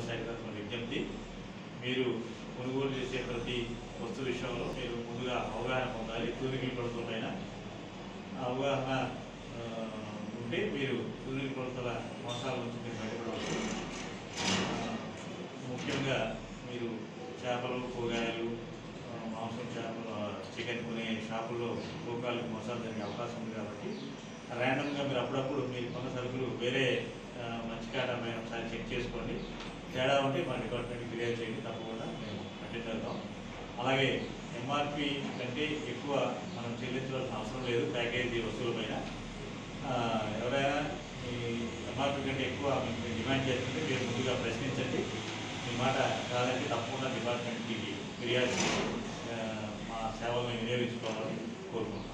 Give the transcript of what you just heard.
శాఖ తరఫున విజ్ఞప్తి మీరు కొనుగోలు చేసే ప్రతి వస్తు విషయంలో మీరు ముందుగా అవగాహన పొందాలి తూనికల కొలతల పైన అవగాహన ఆ, ఉంటే మీరు తూనికల కొలతల మోసాల నుంచి మీరు బయటపడవచ్చు ఆ, ముఖ్యంగా మీరు చేపలు కూరగాయలు ఆ, మాంసం చేపలు ఆ, చికెన్ కొనే షాపుల్లో తూకాలకు మోసాలు జరిగే అవకాశం ఉంది కాబట్టి ర్యాండమ్గా మీరు అప్పుడప్పుడు మీరు కొన్న సరుకులు వేరే ఆ, మంచి కాటమైన ఒకసారి చెక్ చేసుకోండి తేడా ఉంటే మా డిపార్ట్మెంట్కి ఫిర్యాదు చేయండి తప్పకుండా మేము కట్టించేద్దాం అలాగే ఎంఆర్పి కంటే ఎక్కువ మనం చెల్లించవలసిన అవసరం లేదు ప్యాకేజీ వస్తువులపైన ఆ, ఎవరైనా ఈ ఎంఆర్పి కంటే ఎక్కువ మీకు డిమాండ్ చేస్తుంటే మీరు ముందుగా ప్రశ్నించండి మీ మాట కాదంటే తప్పకుండా డిపార్ట్మెంట్కి ఫిర్యాదు చేసి ఆ, మా సేవలను వినియోగించుకోవాలని కోరుకుంటున్నాను